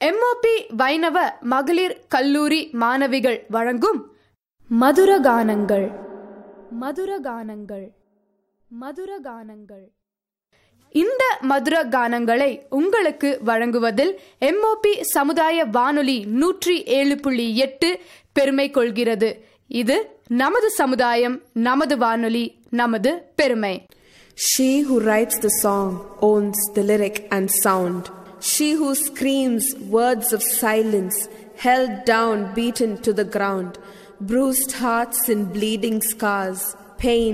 MOP வைணவ மகளிர் கல்லூரி மாணவிகள் வழங்கும் மதுரகானங்கள் மதுரகானங்கள் மதுரகானங்கள் இந்த மதுர கானங்களை உங்களுக்கு வழங்குவதில் எம்ஓபி சமுதாய வானொலி நூற்றி ஏழு புள்ளி எட்டு பெருமை கொள்கிறது இது நமது சமுதாயம் நமது வானொலி நமது பெருமை She who writes the song owns the lyric and sound. She who screams words of silence, held down, beaten to the ground, bruised hearts and bleeding scars, pain.